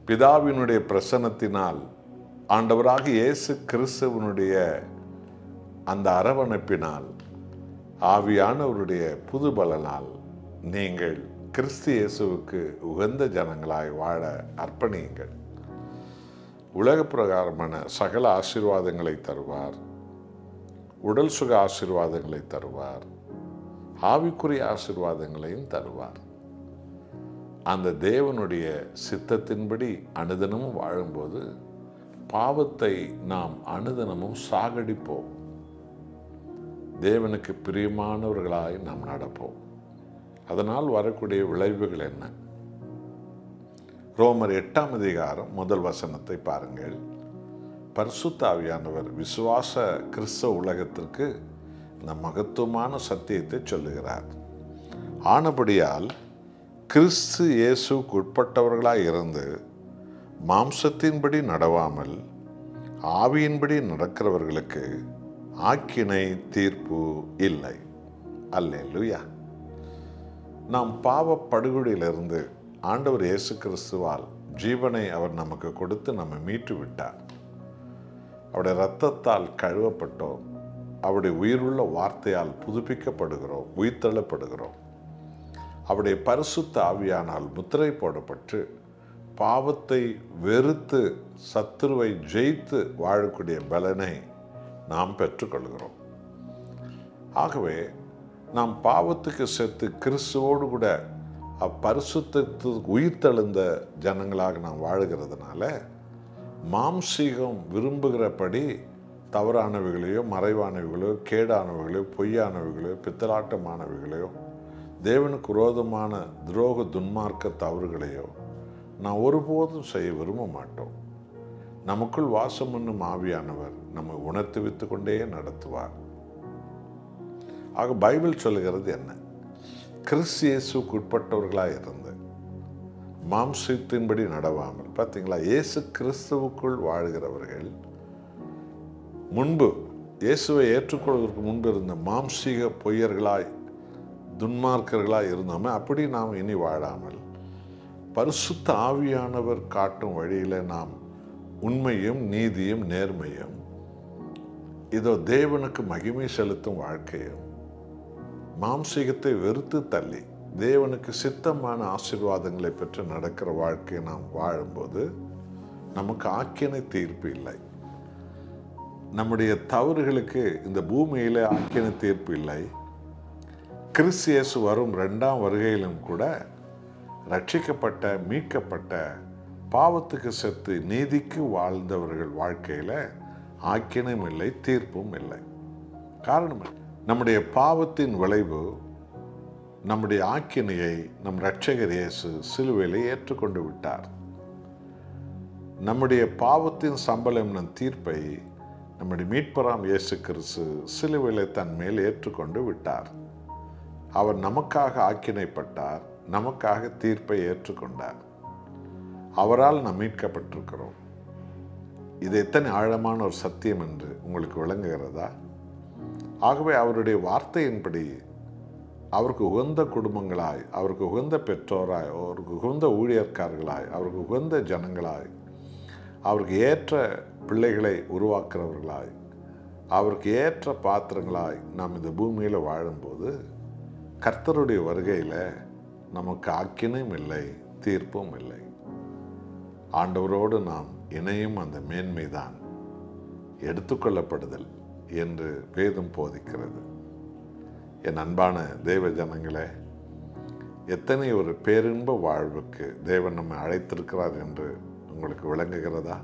பிதாவினுடைய பிரசன்னத்தினால் ஆண்டவராக இயேசு கிறிஸ்துவனுடைய அந்த அரவணைப்பினால் ஆவியானவருடைய புது பலனால் நீங்கள் கிறிஸ்து இயேசுவுக்கு உகந்த ஜனங்களாய் வாழ அர்ப்பணியுங்கள் உலக பிரகாரமான சகல ஆசீர்வாதங்களை தருவார் உடல் சுக ஆசீர்வாதங்களை தருவார் ஆவிக்குரிய ஆசீர்வாதங்களையும் தருவார் அந்த தேவனுடைய சித்தத்தின்படி அனுதினமும் வாழும்போது பாவத்தை நாம் அனுதினமும் சாகடிப்போம் தேவனுக்கு பிரியமானவர்களாய் நாம் நடப்போம் அதனால் வரக்கூடிய விளைவுகள் என்ன ரோமர் எட்டாம் அதிகாரம் முதல் வசனத்தை பாருங்கள் பரிசுத்தாவியானவர் விசுவாச கிறிஸ்தவ உலகத்திற்கு இந்த மகத்துவமான சத்தியத்தை சொல்லுகிறார் ஆனபடியால் கிறிஸ்து இயேசுக்கு உட்பட்டவர்களாய் இருந்து மாம்சத்தின்படி நடவாமல் ஆவியின்படி நடக்கிறவர்களுக்கு ஆக்கினை தீர்ப்பு இல்லை அல்லேலூயா நாம் பாவ படுகொடியிலிருந்து ஆண்டவர் இயேசு கிறிஸ்துவால் ஜீவனை அவர் நமக்கு கொடுத்து நம்மை மீட்டு விட்டார் அவருடைய இரத்தத்தால் கழுவப்பட்டோம் அவருடைய உயிருள்ள வார்த்தையால் புதுப்பிக்கப்படுகிறோம் உயிர்த்தள்ளப்படுகிறோம் அவருடைய பரிசுத்த ஆவியானால் முத்திரை போடப்பட்டு பாவத்தை வெறுத்து சத்துருவை ஜெயித்து வாழக்கூடிய பலனை நாம் பெற்றுக்கொள்கிறோம் ஆகவே நாம் பாவத்துக்கு செத்து கிறிஸ்துவோடு கூட அப்பரிசுத்தத்துக்கு உயிர்த்தெழுந்த ஜனங்களாக நாம் வாழுகிறதுனால மாம்சீகம் விரும்புகிறபடி தவறானவைகளையோ மறைவானவைகளையோ கேடானவைகளையோ பொய்யானவைகளையோ பித்தலாட்டமானவைகளையோ தேவனுக்கு விரோதமான துரோக துன்மார்க்க தவறுகளையோ நான் ஒருபோதும் செய்ய விரும்ப மாட்டோம் நமக்குள் வாசம் என்னும் ஆவியானவர் நம்மை உணர்த்து வைத்து கொண்டே நடத்துவார் ஆக பைபிள் சொல்லுகிறது என்ன கிறிஸ்து இயேசுக்கு உட்பட்டவர்களாக இருந்து மாம்சத்தின்படி நடவாமல் பார்த்தீங்களா இயேசு கிறிஸ்துவுக்குள் வாழ்கிறவர்கள் முன்பு இயேசுவை ஏற்றுக்கொள்வதற்கு முன்பு இருந்த மாம்சீக பொய்யர்களாய் துன்மார்க்கர்களாய் இருந்தோமே அப்படி நாம் இனி வாழாமல் பரிசுத்த ஆவியானவர் காட்டும் வழியில் நாம் உண்மையும் நீதியும் நேர்மையும் இதோ தேவனுக்கு மகிமை செலுத்தும் வாழ்க்கையும் மாம்சீகத்தை வெறுத்து தள்ளி தேவனுக்கு சித்தமான ஆசீர்வாதங்களை பெற்று நடக்கிற வாழ்க்கையை நாம் வாழும்போது நமக்கு ஆக்கினை தீர்ப்பு இல்லை நம்முடைய தவறுகளுக்கு இந்த பூமியில் ஆக்கின தீர்ப்பு இல்லை கிறிஸ்து இயேசு வரும் ரெண்டாம் வருகையிலும் கூட ரட்சிக்கப்பட்ட மீட்கப்பட்ட பாவத்துக்கு செத்து நீதிக்கு வாழ்ந்தவர்கள் வாழ்க்கையில் ஆக்கினம் இல்லை தீர்ப்பும் இல்லை காரணம் என்ன? நம்முடைய பாவத்தின் விளைவு நம்முடைய ஆக்கினையை நம் இரட்சகர் இயேசு சிலுவையில் ஏற்றுக்கொண்டு விட்டார் நம்முடைய பாவத்தின் சம்பளம் நம் தீர்ப்பை நம்முடைய மீட்பராம் இயேசு கிறிஸ்து சிலுவையில் தன் மேல் ஏற்றுக்கொண்டு விட்டார் அவர் நமக்காக ஆக்கினைப்பட்டார் நமக்காக தீர்ப்பை ஏற்றுக்கொண்டார் அவரால் நாம் மீட்கப்பட்டிருக்கிறோம் இது எத்தனை ஆழமான ஒரு சத்தியம் என்று உங்களுக்கு விளங்குகிறதா ஆகவே அவருடைய வார்த்தையின்படி அவருக்கு உகந்த குடும்பங்களாய் அவருக்கு உகந்த பெற்றோராய் அவருக்கு உகந்த ஊழியர்காரர்களாய் அவருக்கு உகந்த ஜனங்களாய் அவருக்கு ஏற்ற பிள்ளைகளை உருவாக்குறவர்களாய் அவருக்கு ஏற்ற பாத்திரங்களாய் நாம் இந்த பூமியில் வாழும்போது கர்த்தருடைய வருகையில் நமக்கு ஆக்கினும் இல்லை தீர்ப்பும் இல்லை ஆண்டவரோடு நாம் இணையும் அந்த மேன்மைதான் எடுத்துக்கொள்ளப்படுதல் என்று வேதம் போதிக்கிறது என் அன்பான தேவ ஜனங்களே எத்தனை ஒரு பேரின்ப வாழ்வுக்கு தேவன் நம்மை அழைத்திருக்கிறார் என்று உங்களுக்கு விளங்குகிறதா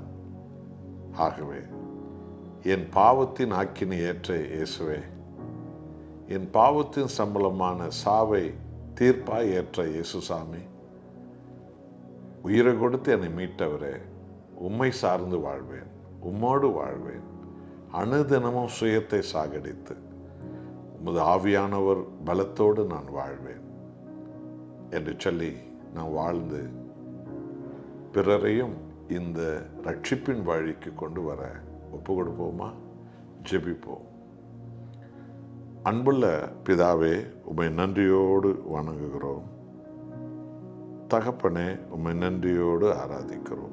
ஆகவே என் பாவத்தின் ஆக்கினை ஏற்ற இயேசுவே என் பாவத்தின் சம்பளமான சாவை தீர்ப்பாய் ஏற்ற இயேசுசாமி உயிரை கொடுத்து என்னை மீட்டவரே உம்மை சார்ந்து வாழ்வேன் உம்மோடு வாழ்வேன் அணுதினமும் சுயத்தை சாகடித்து உமது ஆவியானவர் பலத்தோடு நான் வாழ்வேன் என்று சொல்லி நான் வாழ்ந்து பிறரையும் இந்த ரட்சிப்பின் வழிக்கு கொண்டு வர ஒப்பு கொடுப்போமா ஜெபிப்போம் அன்புள்ள பிதாவே உமை நன்றியோடு வணங்குகிறோம் தகப்பனே உம்மை நன்றியோடு ஆராதிக்கிறோம்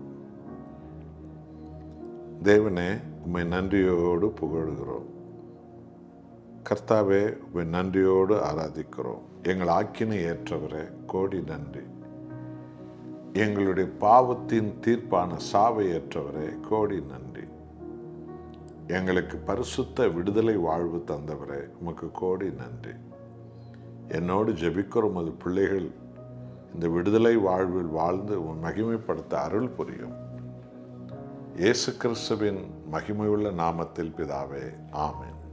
தேவனே உம்மை நன்றியோடு புகழுகிறோம் கர்த்தாவே உம்மை நன்றியோடு ஆராதிக்கிறோம் எங்கள் ஆக்கினை ஏற்றவரே கோடி நன்றி எங்களுடைய பாவத்தின் தீர்ப்பான சாவை ஏற்றவரே கோடி நன்றி எங்களுக்கு பரிசுத்த விடுதலை வாழ்வு தந்தவரே உமக்கு கோடி நன்றி என்னோடு ஜெபிக்கிற உமது பிள்ளைகள் இந்த விடுதலை வாழ்வில் வாழ்ந்து உன் மகிமைப்படுத்த அருள் புரியும் இயேசு கிறிஸ்துவின் மகிமையுள்ள நாமத்தில் பிதாவே ஆமென்